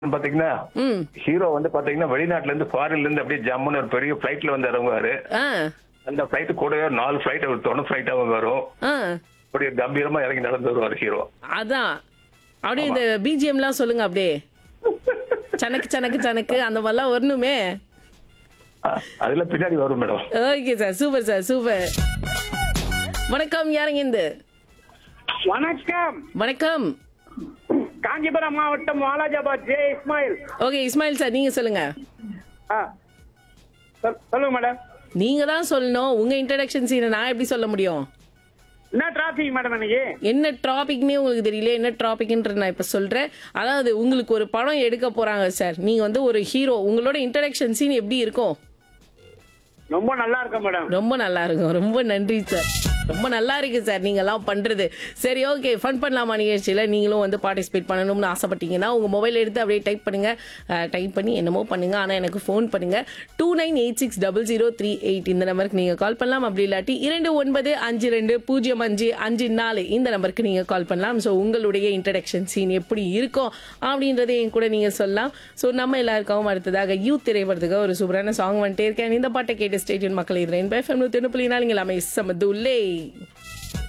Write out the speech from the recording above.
பாத்தீங்கன்னா ம் ஹீரோ வந்து பாத்தீங்கன்னா வெளிநாட்டுல இருந்து ஃபாரின்ல இருந்து அப்படியே ஜம்முன்னு ஒரு பெரிய பிளைட்ல வந்து இறங்குவாரு ஆ அந்த பிளைட் கூடவே ஒரு நாலு பிளைட் ஒரு தொண்ணு பிளைட் அவங்க வரும் ஆ அப்படியே கம்பீரமா இறங்கி நடந்து வருவார் ஹீரோ அதான் அப்படியே இந்த பிஜிஎம்லாம் சொல்லுங்க அப்படியே சனக்கு சனக்கு சனக்கு அந்த மாதிரிலாம் வரணுமே அதுல பின்னாடி வரும் madam okay sir super sir super வணக்கம் யாருங்க இந்த வணக்கம் வணக்கம் காஞ்சிபுரம் மாவட்டம் Walajabad J Ismail okay Ismail sir நீங்க சொல்லுங்க ஆ சொல்- சொல்லுங்க மேடம் நீங்க தான் சொல்லணும் உங்க இன்ட்ரடக்ஷன் சீனை நான் எப்படி சொல்ல முடியும் என்ன டிராபிக் மேடம் இன்னைக்கு என்ன டாபிக்னே உங்களுக்கு தெரியல என்ன டாபிக்ன்ற நான் இப்ப சொல்றேன் அதாவது உங்களுக்கு ஒரு படம் எடுக்க போறாங்க சார் நீங்க வந்து ஒரு ஹீரோ உங்களோட இன்ட்ரடக்ஷன் சீன் எப்படி இருக்கும் ரொம்ப நல்லா இருக்கும் மேடம் ரொம்ப நல்லா இருக்கும் ரொம்ப நன்றி சார் ரொம்ப நல்லா இருக்கு சார் நீங்க எல்லாம் பண்றது சரி ஓகே ஃபன் பண்ணலாமா நிகழ்ச்சியில நீங்களும் வந்து பார்ட்டிசிபேட் பண்ணணும்னு ஆசைப்பட்டீங்கன்னா உங்க மொபைல் எடுத்து அப்படியே டைப் பண்ணுங்க டைப் பண்ணி என்னமோ பண்ணுங்க ஆனா எனக்கு ஃபோன் பண்ணுங்க two nine eight six double zero three eight இந்த நம்பருக்கு நீங்க கால் பண்ணலாம் அப்படி இல்லாட்டி இரண்டு ஒன்பது அஞ்சு ரெண்டு பூஜ்ஜியம் அஞ்சு அஞ்சு நாலு இந்த நம்பருக்கு நீங்க கால் பண்ணலாம் ஸோ உங்களுடைய இன்ட்ரடக்ஷன் சீன் எப்படி இருக்கும் அப்படின்றதை என் கூட நீங்க சொல்லலாம் ஸோ நம்ம எல்லாருக்கும் அடுத்ததாக யூத் திரைப்படத்துக்கு ஒரு சூப்பரான சாங் வந்துட்டே இருக்கேன் இந்த பாட்டை கேட்டு ஸ்டேடியன் மக்கள் இது ரெயின் பை ஃபேமிலி திருப்புலினால் இங்கே எல்லாமே சமதுல்லே